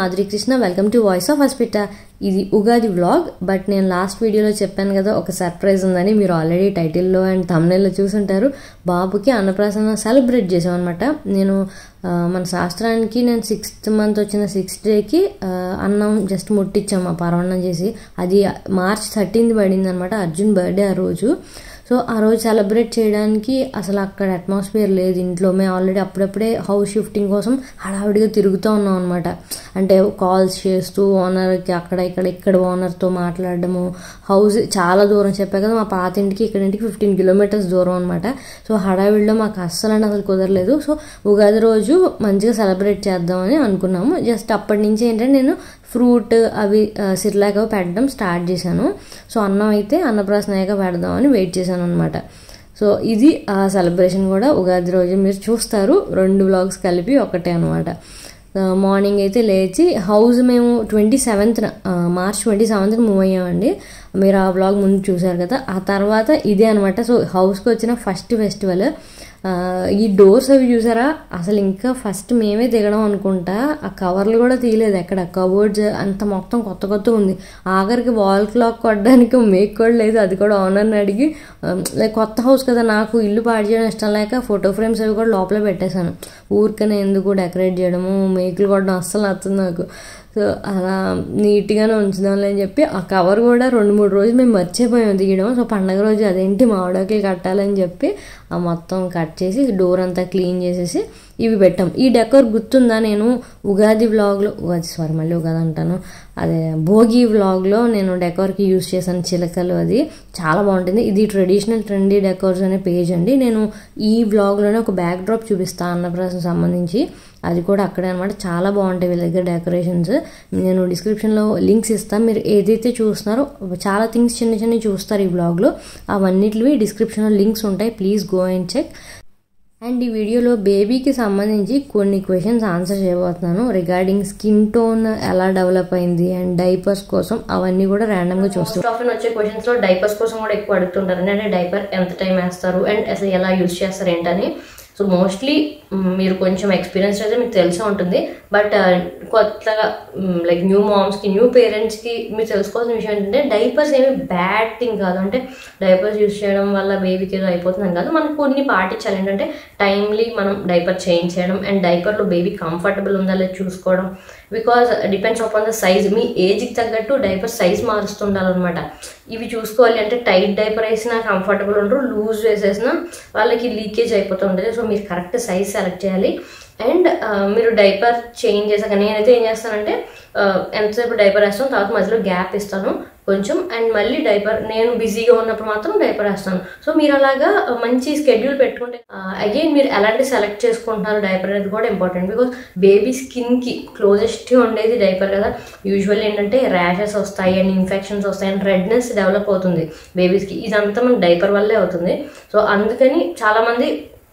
Madhuri Krishna welcome to voice of hospital ఇది Ugadi vlog but నేను last వీడియోలో చెప్పాను కదా ఒక సర్ప్రైజ్ ఉందని మీరు ఆల్రెడీ టైటిల్లో అండ్ తమ్నెల్లో చూసుంటారు బాబుకి అన్నప్రాసన సెలబ్రేట్ చేసాం అనమాట నేను ఆ, మన శాస్త్రానికి నేను సిక్స్త్ మంత్ వచ్చిన సిక్స్త్ డేకి అన్నం జస్ట్ ముట్టించాం ఆ పరవన్నం చేసి అది మార్చ్ థర్టీన్త్ పడింది అనమాట అర్జున్ బర్త్డే ఆ రోజు సో ఆ రోజు సెలబ్రేట్ చేయడానికి అసలు అక్కడ అట్మాస్ఫియర్ లేదు ఇంట్లో మేము ఆల్రెడీ అప్పుడప్పుడే హౌస్ షిఫ్టింగ్ కోసం హడావిడిగా తిరుగుతూ ఉన్నాం అనమాట అంటే కాల్స్ చేస్తూ ఓనర్కి అక్కడ ఇక్కడ ఇక్కడ ఓనర్తో మాట్లాడడము హౌస్ చాలా దూరం చెప్పా కదా మా పాత ఇంటికి ఇక్కడ ఇంటికి ఫిఫ్టీన్ కిలోమీటర్స్ దూరం అనమాట సో హడావిడిలో మాకు అస్సలు అంటే అసలు కుదరలేదు సో ఉగాది రోజు మంచిగా సెలబ్రేట్ చేద్దామని అనుకున్నాము జస్ట్ అప్పటి నుంచి ఏంటంటే నేను ఫ్రూట్ అవి సిర్లాక్ అవి పెట్టడం స్టార్ట్ చేశాను సో అన్నం అయితే అన్నప్రాసనగా పెడదామని వెయిట్ చేశాను అనమాట సో ఇది ఆ సెలబ్రేషన్ కూడా ఉగాది రోజు మీరు చూస్తారు రెండు వ్లాగ్స్ కలిపి ఒకటే అనమాట మార్నింగ్ అయితే లేచి హౌస్ మేము ట్వంటీ సెవెంత్న మార్చ్ ట్వంటీ సెవెంత్న మూవ్ అయ్యామండి మీరు ఆ వ్లాగ్ ముందు చూసారు కదా ఆ తర్వాత ఇదే అనమాట సో హౌస్కి వచ్చిన ఫస్ట్ ఫెస్టివల్ ఆ, ఈ డోర్స్ అవి చూసారా అసలు ఇంకా ఫస్ట్ మేమే దిగడం అనుకుంటా ఆ కవర్లు కూడా తీయలేదు ఎక్కడ కబోర్డ్స్ అంత మొత్తం కొత్త కొత్త ఉంది ఆఖరికి వాల్ క్లాక్ కొట్టడానికి మేక్ కూడా లేదు అది కూడా ఓనర్ని అడిగి లైక్ కొత్త హౌస్ కదా నాకు ఇల్లు పాడు చేయడం ఇష్టం లేక ఫోటో ఫ్రేమ్స్ అవి కూడా లోపల పెట్టేశాను ఊరికనే ఎందుకు డెకరేట్ చేయడము మేకులు కొట్టడం అస్సలు నచ్చదు నాకు సో అలా నీట్గానే ఉంచుదాంలే అని చెప్పి ఆ కవర్ కూడా రెండు మూడు రోజులు మేము మర్చిపోయాం తీయడం సో పండగ రోజు అదేంటి మామిడాకులు కట్టాలని చెప్పి ఆ మొత్తం కట్ చేసి డోర్ అంతా క్లీన్ చేసేసి ఇవి పెట్టాం ఈ డెకోర్ గుర్తుందా నేను ఉగాది వ్లాగ్లో ఉగాది సారీ మళ్ళీ ఉగాది అంటాను అదే భోగి వ్లాగ్లో నేను డెకోర్కి యూస్ చేశాను చిలకలు అది చాలా బాగుంటుంది ఇది ట్రెడిషనల్ ట్రెండీ డెకోర్స్ అనే పేజ్ అండి నేను ఈ వ్లాగ్లోనే ఒక బ్యాక్ డ్రాప్ చూపిస్తాను అన్నప్రాసం సంబంధించి అది కూడా అక్కడే అనమాట చాలా బాగుంటాయి వీళ్ళ దగ్గర డెకరేషన్స్ నేను డిస్క్రిప్షన్లో లింక్స్ ఇస్తాను మీరు ఏదైతే చూస్తున్నారో చాలా థింగ్స్ చిన్న చిన్నవి చూస్తారు ఈ బ్లాగ్లో అవన్నిటివి డిస్క్రిప్షన్లో లింక్స్ ఉంటాయి please go and check and ఈ వీడియోలో బేబీకి సంబంధించి కొన్ని క్వశ్చన్స్ ఆన్సర్ చేయబోతున్నాను రిగార్డింగ్ స్కిన్ టోన్ ఎలా డెవలప్ అయింది అండ్ డైపర్స్ కోసం అవన్నీ కూడా ర్యాండమ్గా చూస్తాం ఆఫ్ వచ్చే క్వశ్చన్స్ లో డైపర్స్ కోసం కూడా ఎక్కువ అడుగుతుంటారు అంటే డైపర్ ఎంత టైం వేస్తారు అండ్ అసలు ఎలా యూజ్ చేస్తారు ఏంటని సో మోస్ట్లీ మీరు కొంచెం ఎక్స్పీరియన్స్ అయితే మీకు తెలిసే ఉంటుంది బట్ కొత్తగా లైక్ న్యూ మామ్స్కి న్యూ పేరెంట్స్కి మీరు తెలుసుకోవాల్సిన విషయం ఏంటంటే డైపర్స్ ఏమి బ్యాడ్ థింగ్ కాదు అంటే డైపర్స్ యూస్ చేయడం వల్ల బేబీకి ఏదో అయిపోతుందని కాదు మనం కొన్ని పాటించాలి ఏంటంటే టైమ్లీ మనం డైపర్ చేంజ్ చేయడం అండ్ డైపర్లో బేబీ కంఫర్టబుల్ ఉందా లేదా చూసుకోవడం because depends on the size మీ ఏజ్కి తగ్గట్టు డైపర్ సైజ్ మారుస్తుండాలన్నమాట ఇవి చూసుకోవాలి అంటే టైట్ డైపర్ వేసినా కంఫర్టబుల్ ఉండరు లూజ్ వేసేసినా వాళ్ళకి లీకేజ్ అయిపోతూ ఉంటుంది సో మీరు కరెక్ట్ సైజ్ సెలెక్ట్ చేయాలి అండ్ మీరు డైపర్ చేంజ్ చేశాక నేనైతే ఏం చేస్తానంటే ఆ, ఎంతసేపు డైపర్ వేస్తాను తర్వాత మధ్యలో గ్యాప్ ఇస్తాను కొంచెం అండ్ మళ్ళీ డైపర్ నేను బిజీగా ఉన్నప్పుడు మాత్రం డైపర్ వేస్తాను సో మీరు అలాగా మంచి స్కెడ్యూల్ పెట్టుకుంటే అగైన్ మీరు ఎలాంటి సెలెక్ట్ చేసుకుంటున్నారు డైపర్ అనేది కూడా ఇంపార్టెంట్ బికాస్ బేబీ స్కిన్కి క్లోజెస్ట్ ఉండేది డైపర్ కదా యూజువల్ ఏంటంటే ర్యాషెస్ వస్తాయి అండ్ ఇన్ఫెక్షన్స్ వస్తాయి అండ్ రెడ్నెస్ డెవలప్ అవుతుంది బేబీస్కి ఇదంతా మన డైపర్ వల్లే అవుతుంది సో అందుకని చాలామంది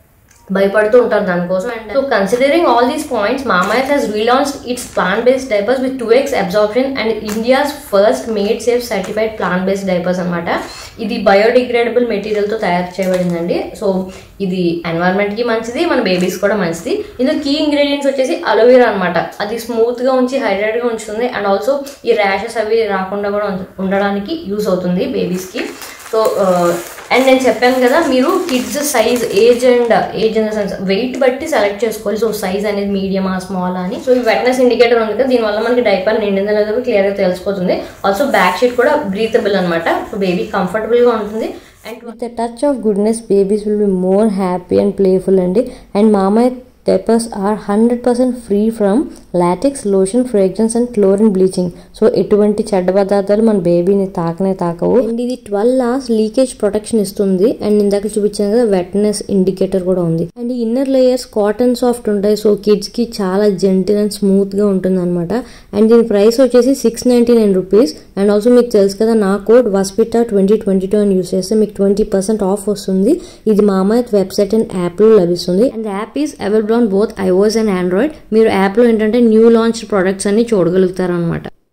భయపడుతూ ఉంటారు దానికోసం and so considering all these points Mamaearth has relaunch its plant based diapers with two x absorption and India's first made safe certified plant based diapers అనమాట ఇది బయోడిగ్రేడబుల్ మెటీరియల్తో తయారు చేయబడిందండి సో ఇది ఎన్వైర్న్మెంట్కి మంచిది మన బేబీస్ కూడా మంచిది ఇందులో కీ ఇంగ్రీడియంట్స్ వచ్చేసి అలోవెరా అనమాట అది స్మూత్గా ఉంచి హైడ్రేట్గా ఉంచుతుంది అండ్ ఆల్సో ఈ ర్యాషెస్ అవి రాకుండా కూడా ఉంచ- ఉండడానికి యూస్ అవుతుంది బేబీస్కి సో అండ్ నేను చెప్పాను కదా మీరు kids size age and age in the sense weight బట్టి సెలెక్ట్ చేసుకోవాలి సో సైజ్ అనేది మీడియమా స్మాల్ అని సో ఈ వెట్నెస్ ఇండికేటర్ ఉంది కదా దీనివల్ల మనకి డైపర్ నిండిందో లేదో క్లియర్గా తెలిసిపోతుంది ఆల్సో బ్యాక్ షీట్ కూడా బ్రీతబుల్ అనమాట సో బేబీ కంఫర్టబుల్గా ఉంటుంది and with the touch of goodness babies will be more happy and playful అండి అండ్ మామయ్య diapers are hundred percent free from latex lotion fragrance and chlorine bleaching so ఎటువంటి చెడ్డ పదార్థాలు మన బేబీని తాకనే తాకవు అండ్ ఇది ట్వెల్వ్ అవర్స్ లీకేజ్ ప్రొటెక్షన్ ఇస్తుంది అండ్ ఇందాక చూపించాను కదా వెట్నెస్ ఇండికేటర్ కూడా ఉంది and inner layers cotton soft ఉంటాయి సో కిడ్స్ కి చాలా జెంటిల్ అండ్ స్మూత్ గా ఉంటుంది అనమాట అండ్ దీని ప్రైస్ వచ్చేసి six ninety nine rupees and also మీకు తెలుసు కదా నా కోడ్ వస్పిటా ట్వంటీ ట్వంటీ టూ అని యూస్ చేస్తే మీకు ట్వంటీ పర్సెంట్ ఆఫ్ వస్తుంది ఇది మామాయత్ వెబ్సైట్ అండ్ యాప్లో లభిస్తుంది and app is available on both iOS and Android మీరు యాప్లో ఏంటంటే న్యూ లాంచ్ ప్రొడక్ట్స్ అన్ని చూడగలుగుతారు అనమాట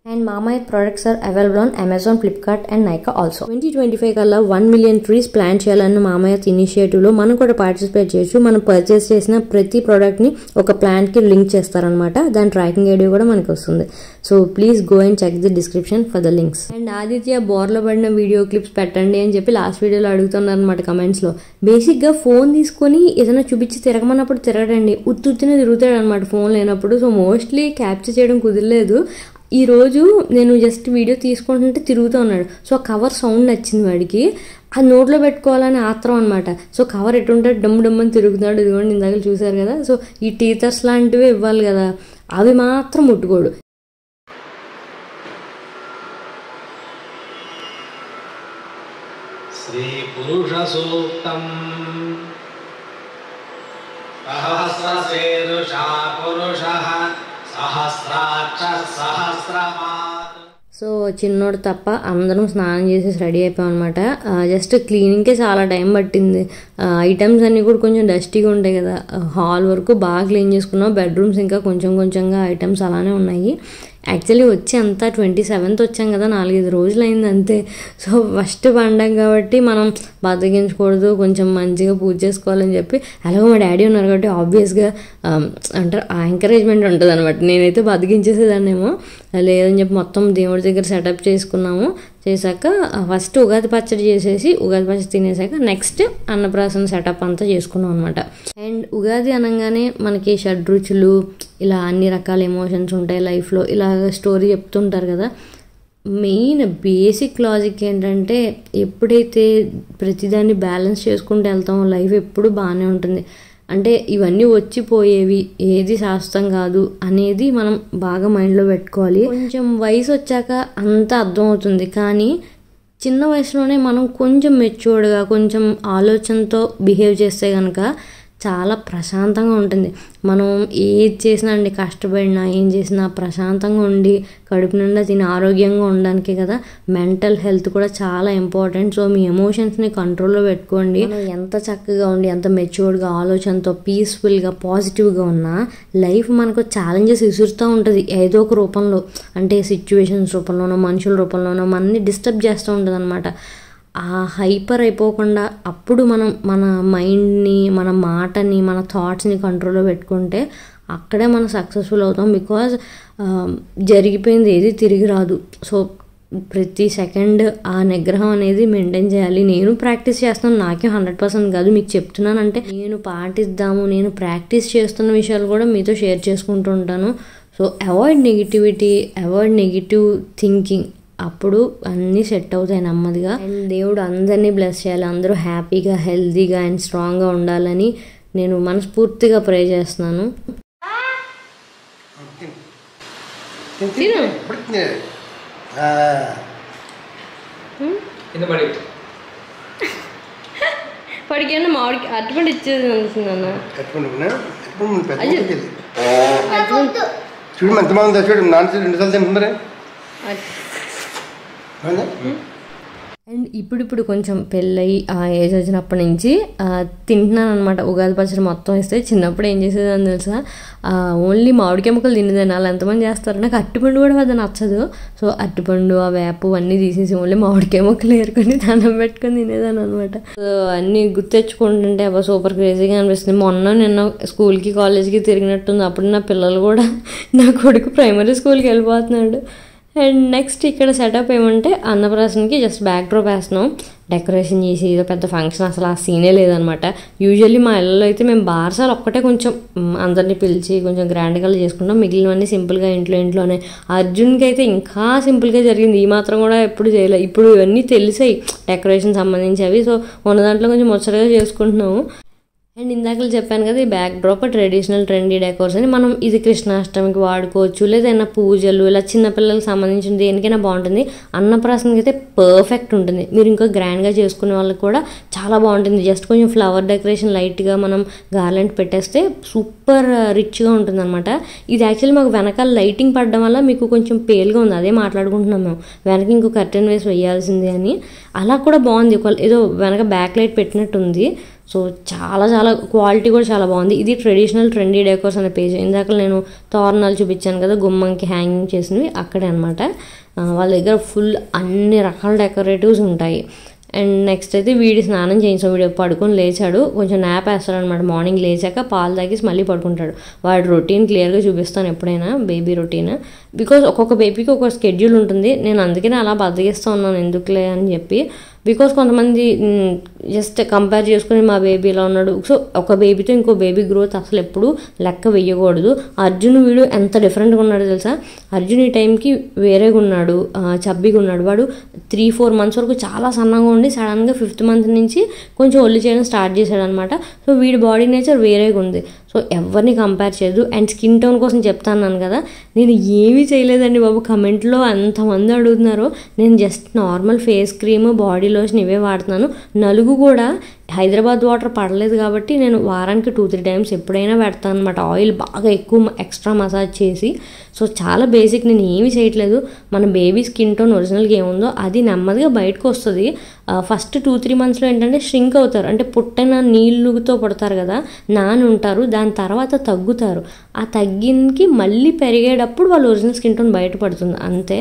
అండ్ మామయ్య products are available on Amazon Flipkart and Nykaa also twenty twenty five కల్లా వన్ మిలియన్ ట్రీస్ ప్లాన్ చేయాలన్న మామయ్య ఇనిషియేటివ్లో మనం కూడా పార్టిసిపేట్ చేయొచ్చు మనం పర్చేస్ చేసిన ప్రతి ప్రోడక్ట్ని ఒక ప్లాంట్కి లింక్ చేస్తారనమాట దాని ట్రాకింగ్ ఐడి కూడా మనకి వస్తుంది so please go and check the description for the links and Aditya బోర్లో పడిన వీడియో క్లిప్స్ పెట్టండి అని చెప్పి లాస్ట్ వీడియోలో అడుగుతున్నారు అనమాట కమెంట్స్లో బేసిక్గా ఫోన్ తీసుకొని ఏదైనా చూపించి తిరగమన్నప్పుడు తిరగడండి ఉత్తుత్తినే తిరుగుతాడు అనమాట ఫోన్ లేనప్పుడు సో మోస్ట్లీ క్యాప్చర్ చేయడం కుదరలేదు ఈ రోజు నేను జస్ట్ వీడియో తీసుకుంటుంటే తిరుగుతూ ఉన్నాడు సో కవర్ సౌండ్ నచ్చింది వాడికి ఆ నోట్లో పెట్టుకోవాలని ఆత్రం అనమాట సో కవర్ ఎటుంటే డమ్ డమ్ అని తిరుగుతున్నాడు ఇదిగోండి ఇందాక చూసారు కదా సో ఈ టీచర్స్ లాంటివి ఇవ్వాలి కదా అవి మాత్రం ముట్టుకోడు श्रीपुरुषसूक्तम् सहस्रशीर्षा पुरुषः सहस्राक्षः सहस्रपात् సో చిన్నోడు తప్ప అందరం స్నానం చేసేసి రెడీ అయిపోయాం అనమాట జస్ట్ క్లీనింగ్కే చాలా టైం పట్టింది ఐటమ్స్ అన్నీ కూడా కొంచెం డస్టీగా ఉంటాయి కదా హాల్ వరకు బాగా క్లీన్ చేసుకున్నాం బెడ్రూమ్స్ ఇంకా కొంచెం కొంచెంగా ఐటమ్స్ అలానే ఉన్నాయి యాక్చువల్లీ వచ్చి అంతా ట్వంటీ సెవెంత్ వచ్చాం కదా నాలుగైదు రోజులు అయింది అంతే సో ఫస్ట్ పండగ కాబట్టి మనం బద్దగించకూడదు కొంచెం మంచిగా పూజ చేసుకోవాలని చెప్పి అలాగే మా డాడీ ఉన్నారు కాబట్టి ఆబ్వియస్గా అంటారు ఆ ఎంకరేజ్మెంట్ ఉంటుంది అనమాట నేనైతే బతికించేసేదాన్నేమో లేదని చెప్పి మొత్తం దేవుడి దగ్గర సెటప్ చేసుకున్నాము చేశాక ఫస్ట్ ఉగాది పచ్చడి చేసేసి ఉగాది పచ్చడి తినేసాక నెక్స్ట్ అన్నప్రాసన సెటప్ అంతా చేసుకున్నాం అనమాట అండ్ ఉగాది అనగానే మనకి షడ్రుచులు ఇలా అన్ని రకాల ఎమోషన్స్ ఉంటాయి లైఫ్లో ఇలా స్టోరీ చెప్తుంటారు కదా మెయిన్ బేసిక్ లాజిక్ ఏంటంటే ఎప్పుడైతే ప్రతిదాన్ని బ్యాలెన్స్ చేసుకుంటూ వెళ్తామో లైఫ్ ఎప్పుడు బాగానే ఉంటుంది అంటే ఇవన్నీ వచ్చిపోయేవి ఏది శాస్త్రం కాదు అనేది మనం బాగా మైండ్లో పెట్టుకోవాలి కొంచెం వయసు వచ్చాక అంతా అర్థమవుతుంది కానీ చిన్న వయసులోనే మనం కొంచెం మెచ్యూర్డ్గా కొంచెం ఆలోచనతో బిహేవ్ చేస్తే కనుక చాలా ప్రశాంతంగా ఉంటుంది మనం ఏది చేసినా అండి కష్టపడినా ఏం చేసినా ప్రశాంతంగా ఉండి కడుపు నిండా తిని ఆరోగ్యంగా ఉండడానికి కదా మెంటల్ హెల్త్ కూడా చాలా ఇంపార్టెంట్ సో మీ ఎమోషన్స్ని కంట్రోల్లో పెట్టుకోండి మనం ఎంత చక్కగా ఉండి ఎంత మెచ్యూర్డ్గా ఆలోచనతో పీస్ఫుల్గా పాజిటివ్గా ఉన్నా లైఫ్ మనకు ఛాలెంజెస్ విసురుతూ ఉంటుంది ఏదో ఒక రూపంలో అంటే సిచ్యువేషన్స్ రూపంలోనో మనుషుల రూపంలోనో మనని డిస్టర్బ్ చేస్తూ ఉంటుంది అనమాట ఆ హైపర్ అయిపోకుండా అప్పుడు మనం మన మైండ్ని మన మాటని మన థాట్స్ని కంట్రోల్లో పెట్టుకుంటే అక్కడే మనం సక్సెస్ఫుల్ అవుతాం బికాజ్ జరిగిపోయింది ఏది తిరిగి రాదు సో ప్రతి సెకండ్ ఆ నిగ్రహం అనేది మెయింటైన్ చేయాలి నేను ప్రాక్టీస్ చేస్తాను నాకే హండ్రెడ్ పర్సెంట్ కాదు మీకు చెప్తున్నానంటే నేను పాటిద్దాము నేను ప్రాక్టీస్ చేస్తున్న విషయాలు కూడా మీతో షేర్ చేసుకుంటూ ఉంటాను so avoid negativity avoid negative thinking అప్పుడు అన్నీ సెట్ అవుతాయి నెమ్మదిగా అండ్ దేవుడు అందరినీ బ్లెస్ చేయాలి అందరూ హ్యాపీగా హెల్తీగా అండ్ స్ట్రాంగ్గా ఉండాలని నేను మనస్ఫూర్తిగా ప్రే చేస్తున్నాను తిను. కింద పడి వాడికి ఏమన్నా మామిడికి అటువంటి ఇచ్చేది అనిపిస్తుంది అన్న ఎట్టుకుంటున్నా ఎట్టుకుంటు పెద్ద అయ్యో. ఊరికి వెళ్ళి. చూడు ఎంత బాగుందో చూడు నాన్న రెండుసార్లు తింటున్నారే అవునా? అండ్ ఇప్పుడిప్పుడు కొంచెం పెళ్ళయి ఆ ఏజ్ వచ్చినప్పటి నుంచి ఆ, తింటున్నాను అనమాట ఉగాది పచ్చడి మొత్తం ఇస్తే చిన్నప్పుడు ఏం చేసేదని తెలుసా ఆ, ఓన్లీ మామిడికాయ ముక్కలు తినేదాన్ని వాళ్ళు ఎంతమంది చేస్తారు నాకు అరటిపండు కూడా అది నచ్చదు సో అరటిపండు ఆ వేపు అన్నీ తీసేసి ఓన్లీ మామిడికాయ ముక్కలు ఏరుకొని దండం పెట్టుకొని తినేదాన్ని అనమాట సో అన్నీ గుర్తెచ్చుకుంటుంటే అబ్బా సూపర్ క్రేజీగా అనిపిస్తుంది మొన్న నిన్న స్కూల్కి కాలేజ్కి తిరిగినట్టుంది అప్పుడు నా పిల్లలు కూడా నా కొడుకు ప్రైమరీ స్కూల్కి వెళ్ళిపోతున్నాడు అండ్ నెక్స్ట్ ఇక్కడ సెటప్ ఏమంటే అన్నప్రాసనకి జస్ట్ బ్యాక్ డ్రాప్ వేస్తున్నాం డెకరేషన్ చేసి ఏదో పెద్ద ఫంక్షన్ అసలు ఆ సీనే లేదనమాట యూజువల్లీ మా ఇళ్ళలో అయితే మేము బార్సాలు ఒక్కటే కొంచెం మ్, అందరినీ పిలిచి కొంచెం గ్రాండ్గా చేసుకుంటాం మిగిలినవన్నీ సింపుల్గా ఇంట్లో ఇంట్లోనే అర్జున్కి అయితే ఇంకా సింపుల్గా జరిగింది ఈ మాత్రం కూడా ఎప్పుడు చేయలేదు ఇప్పుడు ఇవన్నీ తెలిసాయి డెకరేషన్ సంబంధించి అవి సో ఉన్న దాంట్లో కొంచెం ముచ్చటగా చేసుకుంటున్నాము అండ్ ఇందాక చెప్పాను కదా ఈ backdrop traditional trendy decors అని మనం ఇది కృష్ణాష్టమికి వాడుకోవచ్చు లేదైనా పూజలు ఇలా చిన్నపిల్లలకు సంబంధించిన దేనికైనా బాగుంటుంది అన్నప్రాసనకి అయితే పర్ఫెక్ట్ ఉంటుంది మీరు ఇంకా గ్రాండ్గా చేసుకునే వాళ్ళకి కూడా చాలా బాగుంటుంది జస్ట్ కొంచెం ఫ్లవర్ డెకరేషన్ లైట్గా మనం గార్లెండ్ పెట్టేస్తే సూపర్ సూపర్ రిచ్గా ఉంటుందన్నమాట ఇది యాక్చువల్లీ మాకు వెనకాల లైటింగ్ పడడం వల్ల మీకు కొంచెం పేల్గా ఉంది అదే మాట్లాడుకుంటున్నాం మేము వెనక ఇంకో కర్టెన్ వేసి వేయాల్సింది అని అలా కూడా బాగుంది ఒక ఏదో వెనక బ్యాక్ లైట్ పెట్టినట్టు ఉంది సో చాలా చాలా క్వాలిటీ కూడా చాలా బాగుంది ఇది ట్రెడిషనల్ ట్రెండీ డెకోర్స్ అనే పేజ్ ఇందాక నేను తోరణాలు చూపించాను కదా గుమ్మంకి హ్యాంగింగ్ చేసినవి అక్కడే అనమాట వాళ్ళ దగ్గర ఫుల్ అన్ని రకాల డెకరేటివ్స్ ఉంటాయి అండ్ నెక్స్ట్ అయితే వీడి స్నానం చేయించాం వీడు పడుకొని లేచాడు కొంచెం నాప్ వేస్తాడు అనమాట మార్నింగ్ లేచాక పాలు తాగేసి మళ్ళీ పడుకుంటాడు వాడి రొటీన్ క్లియర్గా చూపిస్తాను ఎప్పుడైనా బేబీ రొటీన్ బికాజ్ ఒక్కొక్క బేబీకి ఒక స్కెడ్యూల్ ఉంటుంది నేను అందుకనే అలా బద్దగిస్తూ ఉన్నాను ఎందుకులే అని చెప్పి బికాస్ కొంతమంది జస్ట్ కంపేర్ చేసుకుని మా బేబీ ఇలా ఉన్నాడు సో ఒక బేబీతో ఇంకో బేబీ గ్రోత్ అసలు ఎప్పుడు లెక్క వేయకూడదు అర్జున్ వీడు ఎంత డిఫరెంట్గా ఉన్నాడో తెలుసా అర్జున్ ఈ టైంకి వేరేగా ఉన్నాడు ఆ, చబ్బీగా ఉన్నాడు వాడు త్రీ ఫోర్ మంత్స్ వరకు చాలా సన్నగా ఉండి సడన్గా ఫిఫ్త్ మంత్ నుంచి కొంచెం ఒళ్ళు చేయడం స్టార్ట్ చేశాడు అనమాట సో వీడి బాడీ నేచర్ వేరేగా ఉంది సో ఎవరిని కంపేర్ చేయదు అండ్ స్కిన్ టోన్ కోసం చెప్తాను కదా నేను ఏమీ చేయలేదండి బాబు కమెంట్లో అంతమంది అడుగుతున్నారు నేను just normal face cream body lotion ఇవే వాడుతున్నాను నలుగు కూడా హైదరాబాద్ వాటర్ పడలేదు కాబట్టి నేను వారానికి టూ త్రీ టైమ్స్ ఎప్పుడైనా పెడతాను అనమాట ఆయిల్ బాగా ఎక్కువ ఎక్స్ట్రా మసాజ్ చేసి సో చాలా బేసిక్ నేను ఏమీ చేయట్లేదు మన బేబీ స్కిన్ టోన్ ఒరిజినల్గా ఏముందో అది నెమ్మదిగా బయటకు వస్తుంది ఫస్ట్ టూ త్రీ మంత్స్లో ఏంటంటే ష్రింక్ అవుతారు అంటే పుట్టిన నీళ్ళుతో పుడతారు కదా నాని ఉంటారు దాని తర్వాత తగ్గుతారు ఆ తగ్గినకి మళ్ళీ పెరిగేటప్పుడు వాళ్ళ ఒరిజినల్ స్కిన్ టోన్ బయటపడుతుంది అంతే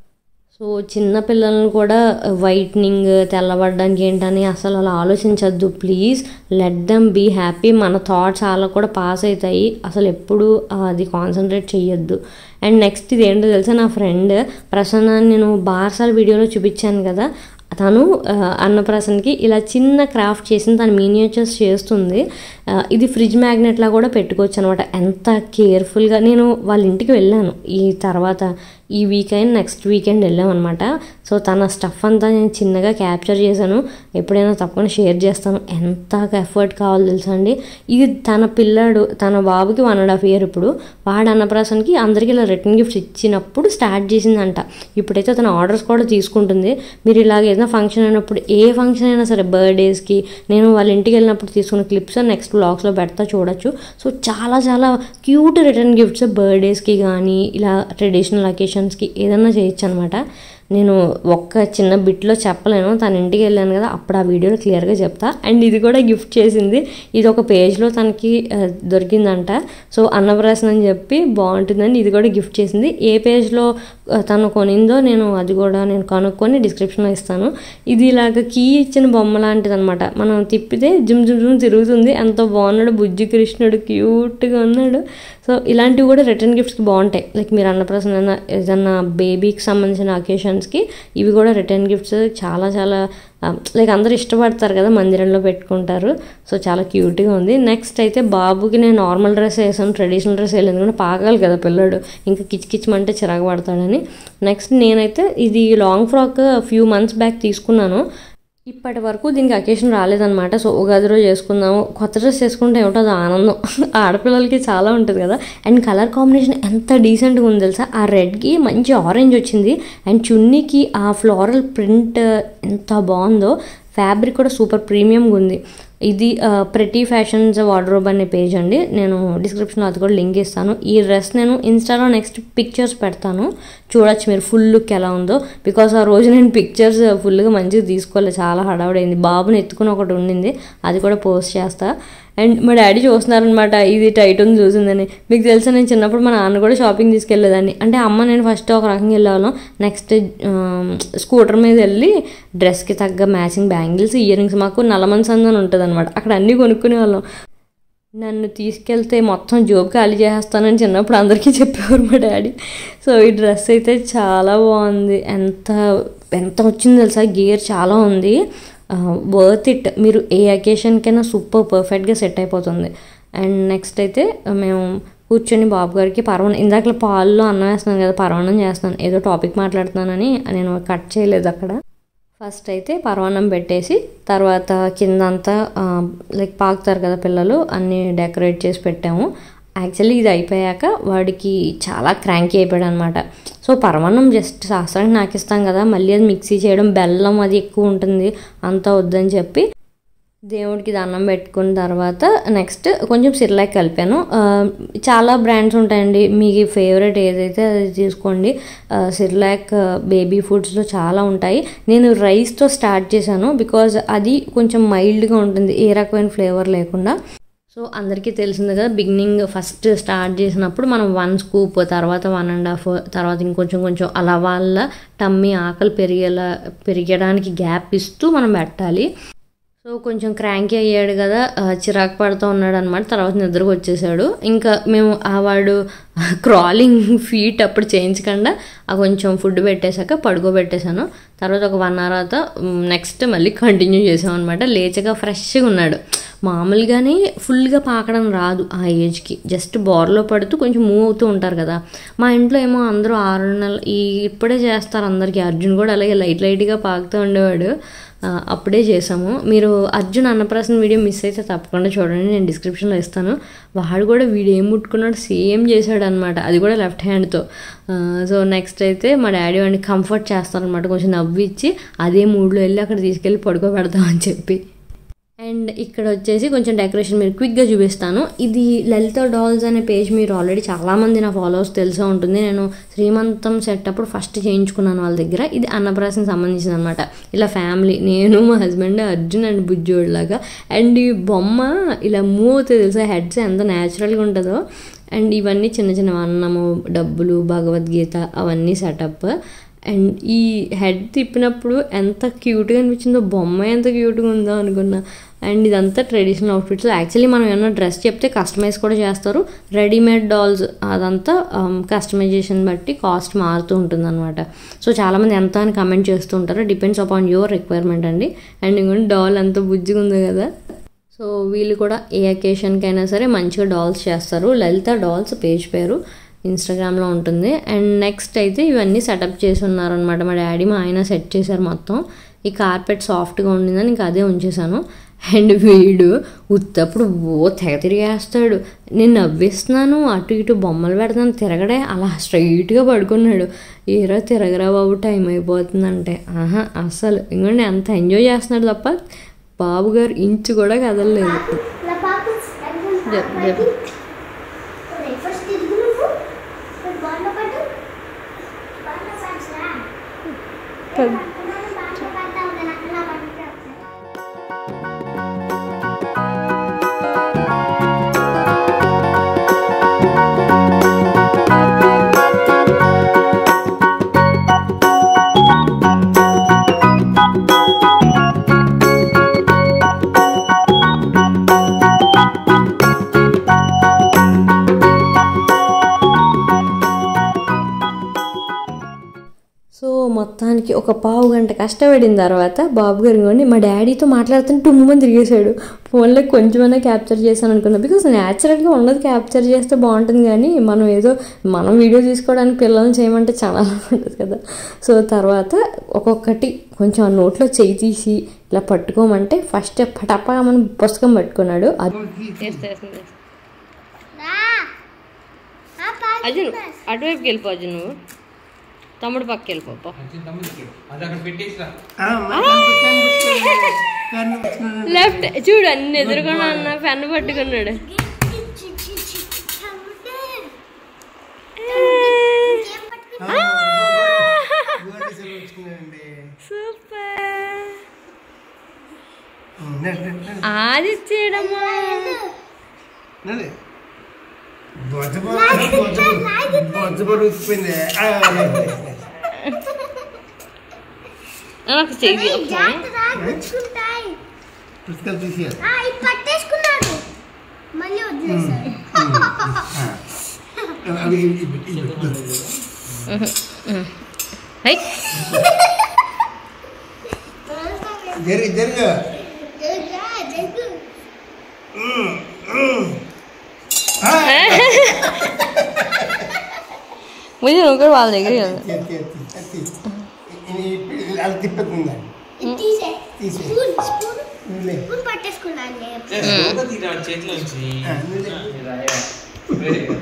సో చిన్న పిల్లల్ని కూడా వైట్నింగ్ తెల్లబడడానికి ఏంటని అసలు అలా ఆలోచించద్దు please let them be happy మన థాట్స్ అలా కూడా పాస్ అవుతాయి అసలు ఎప్పుడు అది కాన్సన్ట్రేట్ చెయ్యొద్దు అండ్ నెక్స్ట్ ఇది ఏంటో తెలుసా నా ఫ్రెండ్ ప్రసన్న నేను బార్సాల వీడియోలో చూపించాను కదా తను ఆ, అన్నప్రాసనకి ఇలా చిన్న క్రాఫ్ట్ చేసింది తను మీనియేచర్స్ చేస్తుంది ఆ, ఇది ఫ్రిడ్జ్ మ్యాగ్నెట్లా కూడా పెట్టుకోవచ్చు అనమాట ఎంత కేర్ఫుల్గా నేను వాళ్ళ ఇంటికి వెళ్ళాను ఈ తర్వాత ఈ వీకెండ్ నెక్స్ట్ వీకెండ్ వెళ్ళాం అనమాట సో తన స్టఫ్ అంతా నేను చిన్నగా క్యాప్చర్ చేశాను ఎప్పుడైనా తప్పకుండా షేర్ చేస్తాను ఎంత ఎఫర్ట్ కావాలో తెలుసా అండి ఇది తన పిల్లాడు తన బాబుకి వన్ అండ్ హాఫ్ ఇయర్ ఇప్పుడు వాడు అన్నప్రాసనకి అందరికీ ఇలా రిటర్న్ గిఫ్ట్స్ ఇచ్చినప్పుడు స్టార్ట్ చేసిందంట ఇప్పుడైతే తన ఆర్డర్స్ కూడా తీసుకుంటుంది మీరు ఇలాగ ఏదైనా ఫంక్షన్ అయినప్పుడు ఏ ఫంక్షన్ అయినా సరే బర్త్డేస్కి నేను వాళ్ళ ఇంటికి వెళ్ళినప్పుడు తీసుకున్న క్లిప్స్ నెక్స్ట్ బ్లాగ్స్లో పెడతా చూడొచ్చు సో చాలా చాలా క్యూట్ రిటర్న్ గిఫ్ట్స్ బర్త్డేస్కి కానీ ఇలా ట్రెడిషనల్ అకేషన్స్కి ఏదైనా చేయొచ్చు అనమాట నేను ఒక్క చిన్న బిట్లో చెప్పలేను తన ఇంటికి వెళ్ళాను కదా అప్పుడు ఆ వీడియోలో క్లియర్గా చెప్తా అండ్ ఇది కూడా గిఫ్ట్ చేసింది ఇది ఒక పేజ్లో తనకి ఆ, దొరికిందంట సో అన్నప్రాసన అని చెప్పి బాగుంటుందని ఇది కూడా గిఫ్ట్ చేసింది ఏ పేజ్లో ఆ, తను కొనిందో నేను అది కూడా నేను కనుక్కొని డిస్క్రిప్షన్లో ఇస్తాను ఇది ఇలాగ కీ ఇచ్చిన బొమ్మ లాంటిది అనమాట మనం తిప్పితే జుమ్ జుమ్ జుమ్ తిరుగుతుంది ఎంతో బాగున్నాడు బుజ్జి కృష్ణుడు క్యూట్గా ఉన్నాడు సో ఇలాంటివి కూడా రిటర్న్ గిఫ్ట్స్కి బాగుంటాయి లైక్ మీరు అన్నప్రాసన ఏదైనా ఏదన్నా బేబీకి సంబంధించిన అకేషన్స్కి ఇవి కూడా రిటర్న్ గిఫ్ట్స్ చాలా చాలా లైక్ అందరూ ఇష్టపడతారు కదా మందిరంలో పెట్టుకుంటారు సో చాలా క్యూట్గా ఉంది నెక్స్ట్ అయితే బాబుకి నేను నార్మల్ డ్రెస్ వేసాను ట్రెడిషనల్ డ్రెస్ వేయలేదు ఎందుకంటే పాకాలి కదా పిల్లడు ఇంకా కిచ్ కిచ్మంటే చిరాకు పడతాడని నెక్స్ట్ నేనైతే ఇది long frock few months back తీసుకున్నాను ఇప్పటి వరకు దీనికి అకేషన్ రాలేదన్నమాట సో ఉగాది రోజు చేసుకుందాము కొత్త డ్రెస్ వేసుకుంటే ఏమిటో అది ఆనందం ఆడపిల్లలకి చాలా ఉంటుంది కదా అండ్ కలర్ కాంబినేషన్ ఎంత డీసెంట్గా ఉంది తెలుసా ఆ రెడ్కి మంచి ఆరెంజ్ వచ్చింది అండ్ చున్నీకి ఆ ఫ్లోరల్ ప్రింట్ ఎంత బాగుందో ఫ్యాబ్రిక్ కూడా సూపర్ ప్రీమియంగా ఉంది ఇది ప్రతి ఫ్యాషన్స్ వార్డ్రోబ్ అనే పేజ్ అండి నేను డిస్క్రిప్షన్లో అది కూడా లింక్ ఇస్తాను ఈ డ్రెస్ నేను ఇన్స్టాలో నెక్స్ట్ పిక్చర్స్ పెడతాను చూడొచ్చు మీరు ఫుల్ లుక్ ఎలా ఉందో బికాస్ ఆ రోజు నేను పిక్చర్స్ ఫుల్గా మంచిగా తీసుకోలేదు చాలా హడావుడైంది బాబుని ఎత్తుకుని ఒకటి ఉండింది అది కూడా పోస్ట్ చేస్తా అండ్ మా డాడీ చూస్తున్నారనమాట ఇది టైట్ ఉంది చూసిందని మీకు తెలుసా నేను చిన్నప్పుడు మా నాన్న కూడా షాపింగ్ తీసుకెళ్ళేదాన్ని అంటే అమ్మ నేను ఫస్ట్ ఒక రకంగా వెళ్ళేవాళ్ళం నెక్స్ట్ స్కూటర్ మీద వెళ్ళి డ్రెస్కి తగ్గ మ్యాచింగ్ బ్యాంగిల్స్ ఇయర్ రింగ్స్ మాకు నల్లమన్ సందని అని ఉంటుంది అనమాట అక్కడ అన్నీ కొనుక్కునే వాళ్ళం నన్ను తీసుకెళ్తే మొత్తం జోబు ఖాళీ చేసేస్తానని చిన్నప్పుడు అందరికీ చెప్పేవారు మా డాడీ సో ఈ డ్రెస్ అయితే చాలా బాగుంది ఎంత ఎంత వచ్చింది తెలుసా గేర్ చాలా ఉంది వర్త్ ఇట్ మీరు ఏ అకేషన్కైనా సూపర్ పర్ఫెక్ట్గా సెట్ అయిపోతుంది అండ్ నెక్స్ట్ అయితే మేము కూర్చొని బాబు గారికి పరవణం ఇందాక పాల్లో అన్నం వేస్తున్నాను కదా పరవణం చేస్తున్నాను ఏదో టాపిక్ మాట్లాడుతున్నానని నేను కట్ చేయలేదు అక్కడ ఫస్ట్ అయితే పరవాన్నం పెట్టేసి తర్వాత కిందంతా లైక్ పాకుతారు కదా పిల్లలు అన్నీ డెకరేట్ చేసి పెట్టాము యాక్చువల్లీ ఇది అయిపోయాక వాడికి చాలా క్రాంకీ అయిపోయాడు అనమాట సో పరమాన్నం జస్ట్ శాస్త్రానికి నాకిస్తాం కదా మళ్ళీ అది మిక్సీ చేయడం బెల్లం అది ఎక్కువ ఉంటుంది అంతా వద్దని చెప్పి దేవుడికి దండం పెట్టుకున్న తర్వాత నెక్స్ట్ కొంచెం సిర్లాక్ కలిపాను ఆ, చాలా బ్రాండ్స్ ఉంటాయండి మీకు ఫేవరెట్ ఏదైతే అది తీసుకోండి ఆ, సిర్లాక్ బేబీ ఫుడ్స్లో చాలా ఉంటాయి నేను రైస్తో స్టార్ట్ చేశాను బికాజ్ అది కొంచెం మైల్డ్గా ఉంటుంది ఏ రకమైన ఫ్లేవర్ లేకుండా సో అందరికీ తెలిసింది కదా బిగినింగ్ ఫస్ట్ స్టార్ట్ చేసినప్పుడు మనం వన్ స్కూప్ తర్వాత వన్ అండ్ హాఫ్ తర్వాత ఇంకొంచెం కొంచెం అలా వాళ్ళ టమ్మీ ఆకలి పెరిగేలా పెరిగడానికి గ్యాప్ ఇస్తూ మనం పెట్టాలి సో కొంచెం క్రాంకీ అయ్యాడు కదా ఆ, చిరాకు పడుతూ ఉన్నాడు అనమాట తర్వాత నిద్రకు వచ్చేసాడు ఇంకా మేము ఆ వాడు క్రాలింగ్ ఫీట్ అప్పుడు చేయించకుండా ఆ కొంచెం ఫుడ్ పెట్టేశాక పడుకోబెట్టేశాను తర్వాత ఒక వన్ అవర్ తర్వాత నెక్స్ట్ మళ్ళీ కంటిన్యూ చేసాం అనమాట లేచగా ఫ్రెష్గా ఉన్నాడు మామూలుగానే ఫుల్గా పాకడం రాదు ఆ ఏజ్కి జస్ట్ బోర్లో పడుతూ కొంచెం మూవ్ అవుతూ ఉంటారు కదా మా ఇంట్లో ఏమో అందరూ ఆరు నెలలు ఈ ఇప్పుడే చేస్తారు అందరికీ అర్జున్ కూడా అలాగే లైట్ లైట్గా పాకుతూ ఉండేవాడు ఆ, అప్పుడే చేసాము మీరు అర్జున్ అన్నప్రాసన వీడియో మిస్ అయితే తప్పకుండా చూడండి నేను డిస్క్రిప్షన్లో ఇస్తాను వాడు కూడా వీడు ఏం ముట్టుకున్నాడు సేమ్ చేశాడు అనమాట అది కూడా లెఫ్ట్ హ్యాండ్తో సో నెక్స్ట్ అయితే మా డాడీ వాడిని కంఫర్ట్ చేస్తారనమాట కొంచెం నవ్విచ్చి అదే మూడ్లో వెళ్ళి అక్కడ తీసుకెళ్ళి పడుకోబెడతామని చెప్పి అండ్ ఇక్కడ వచ్చేసి కొంచెం డెకరేషన్ మీరు క్విక్గా చూపిస్తాను ఇది లలిత డాల్స్ అనే పేజ్ మీరు ఆల్రెడీ చాలామంది నా ఫాలోవర్స్ తెలిసే ఉంటుంది నేను శ్రీమంతం సెట్ అప్పుడు ఫస్ట్ చేయించుకున్నాను వాళ్ళ దగ్గర ఇది అన్నప్రాసన సంబంధించింది అనమాట ఇలా ఫ్యామిలీ నేను మా హస్బెండ్ అర్జున్ అండ్ బుజ్జోడ్ లాగా అండ్ ఈ బొమ్మ ఇలా మూవ్ అవుతుంది తెలుసా హెడ్స్ ఎంత న్యాచురల్గా ఉంటుందో అండ్ ఇవన్నీ చిన్న చిన్న అన్నము డబ్బులు భగవద్గీత అవన్నీ సెటప్ అండ్ ఈ హెడ్ తిప్పినప్పుడు ఎంత క్యూట్గా అనిపించిందో బొమ్మ ఎంత క్యూట్గా ఉందో అనుకున్నా అండ్ ఇదంతా ట్రెడిషనల్ అవుట్ఫిట్స్ యాక్చువల్లీ మనం ఏమైనా డ్రెస్ చెప్తే కస్టమైజ్ కూడా చేస్తారు రెడీమేడ్ డాల్స్ అదంతా కస్టమైజేషన్ బట్టి కాస్ట్ మారుతూ ఉంటుంది అనమాట సో చాలామంది ఎంత అని కమెంట్ చేస్తూ ఉంటారు డిపెండ్స్ అపాన్ యువర్ రిక్వైర్మెంట్ అండి అండ్ ఇంకొంటి డాల్ ఎంత బుజ్జిగా ఉంది కదా సో వీళ్ళు కూడా ఏ అకేషన్కైనా సరే మంచిగా డాల్స్ చేస్తారు లలిత డాల్స్ పేజ్ పేరు ఇన్స్టాగ్రామ్లో ఉంటుంది అండ్ నెక్స్ట్ అయితే ఇవన్నీ సెటప్ చేసి ఉన్నారనమాట మా డాడీ మా ఆయన సెట్ చేశారు మొత్తం ఈ కార్పెట్ సాఫ్ట్గా ఉండిందని ఇంకా అదే ఉంచేసాను అండ్ వీడు ఉత్తప్పుడు ఓ తెగ తిరిగేస్తాడు నేను నవ్విస్తున్నాను అటు ఇటు బొమ్మలు పెడతాను తిరగడే అలా స్ట్రైట్గా పడుకున్నాడు ఏరా తిరగరా బాబు టైం అయిపోతుందంటే ఆహా అస్సలు ఇంకోండి ఎంత ఎంజాయ్ చేస్తున్నాడు తప్ప బాబు గారు ఇంచు కూడా కదలలేదు జప్ జప్ ఫస్ట్ తిరుగు నువ్వు బాగా పట్టు బాగా పట్టురా బాగా పట్టావు కదా అలా పట్టురా సో మొత్తానికి ఒక పావు గంట కష్టపడిన తర్వాత బాబు గారు ఇదిగోండి మా డాడీతో మాట్లాడుతుంటే టుమ్ముమని తిరిగేశాడు ఫోన్లో కొంచెమైనా క్యాప్చర్ చేశాను అనుకున్నా బికాస్ న్యాచురల్గా ఉన్నది క్యాప్చర్ చేస్తే బాగుంటుంది కానీ మనం ఏదో మనం వీడియో తీసుకోవడానికి పిల్లల్ని చేయమంటే చాలా ఉంటుంది కదా సో తర్వాత ఒక్కొక్కటి కొంచెం ఆ నోట్లో చేయి తీసి ఇలా పట్టుకోమంటే ఫస్ట్ పటపా మనం పుస్తకం పట్టుకున్నాడు అది రా ఆ పాలు అర్జున్ అటువైపుకి వెళ్ళిపోవచ్చు నువ్వు తమ్ముడు పక్కకి వెళ్ళిపో అది అక్కడ పెట్టేసిరా లెఫ్ట్ చూడు అన్ని ఎదురుకుండా అన్న పెన్ పట్టుకున్నాడు సూపర్ ఆదిత్యడమ్మా బొజ్జపడి నాకు చెయ్యి ఒకసారి. గుచ్చుకుంటాయి పుస్తకాలు తీసేయాలి ఆ, ఇది పట్టేసుకున్నాడు మళ్ళీ వదిలేసాడు అవి ఇవి- ఇవి- ఇవి. హై జరుగు జరుగు జగ్గా, జగ్గు. ముందు నువ్వు కూడా వాళ్ళ దగ్గర అది తిప్పుతుందా ఇది తీసే తీసే. స్పూన్ స్పూన్ నువ్వులే. స్పూన్ పట్టేసుకున్నాను తీరా చేతిలో నుంచి ఆ, నువ్వులే. Very good.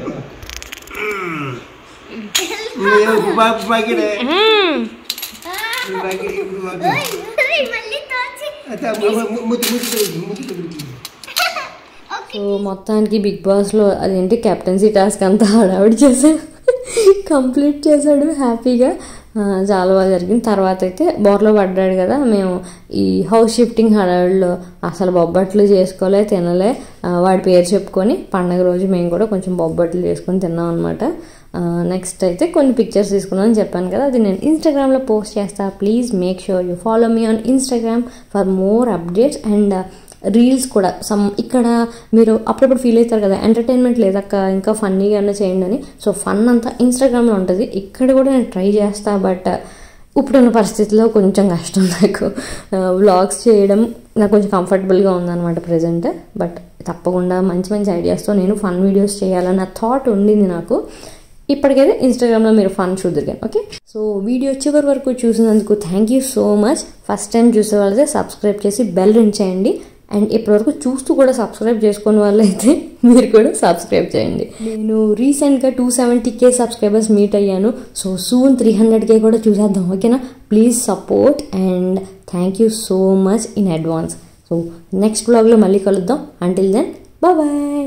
నువ్వు బాబు బాగిడే బాగిడే ఇప్పుడు బాగిడే మళ్ళీ తోచి అయితే ముద్దు ముద్దు ముద్దు ముద్దు సో మొత్తానికి బిగ్ బాస్లో అదేంటి కెప్టెన్సీ టాస్క్ అంతా హడావిడి చేశాడు కంప్లీట్ చేశాడు హ్యాపీగా ఆ, చాలా బాగా జరిగింది తర్వాత అయితే బోర్లో పడ్డాడు కదా మేము ఈ హౌస్ షిఫ్టింగ్ హడావిడిలో అసలు బొబ్బట్లు చేసుకోలే తినలే ఆ, వాడి పేరు చెప్పుకొని పండగ రోజు మేము కూడా కొంచెం బొబ్బట్లు చేసుకొని తిన్నాం అనమాట నెక్స్ట్ అయితే కొన్ని పిక్చర్స్ తీసుకున్నాను అని చెప్పాను కదా అది నేను ఇన్స్టాగ్రామ్లో పోస్ట్ చేస్తా please make sure you follow me on Instagram for more updates and reels కూడా సమ్ ఇక్కడ మీరు అప్పుడప్పుడు ఫీల్ అవుతారు కదా ఎంటర్టైన్మెంట్ లేదక్క ఇంకా ఫన్నీగా అన్న చేయండి అని సో ఫన్ అంతా ఇన్స్టాగ్రామ్లో ఉంటుంది ఇక్కడ కూడా నేను ట్రై చేస్తా బట్ ఇప్పుడున్న పరిస్థితిలో కొంచెం కష్టం నాకు వ్లాగ్స్ చేయడం నాకు కొంచెం కంఫర్టబుల్గా ఉందన్నమాట ప్రజెంట్ బట్ తప్పకుండా మంచి మంచి ఐడియాస్తో నేను ఫన్ వీడియోస్ చేయాలన్న థాట్ ఉండింది నాకు ఇప్పటికైతే ఇన్స్టాగ్రామ్లో మీరు ఫన్ చూద్దరు కానీ ఓకే సో వీడియో చివరి వరకు చూసినందుకు thank you so much first time చూసే వాళ్ళైతే సబ్స్క్రైబ్ చేసి బెల్ రింగ్ చేయండి అండ్ ఇప్పటివరకు చూస్తూ కూడా సబ్స్క్రైబ్ చేసుకున్న వాళ్ళైతే మీరు కూడా సబ్స్క్రైబ్ చేయండి నేను రీసెంట్గా two seventy K subscribers meet అయ్యాను so soon three hundred K కూడా చూసేద్దాం ఓకేనా please support and thank you so much in advance so next బ్లాగ్లో మళ్ళీ కలుద్దాం అంటిల్ దెన్ బాయ్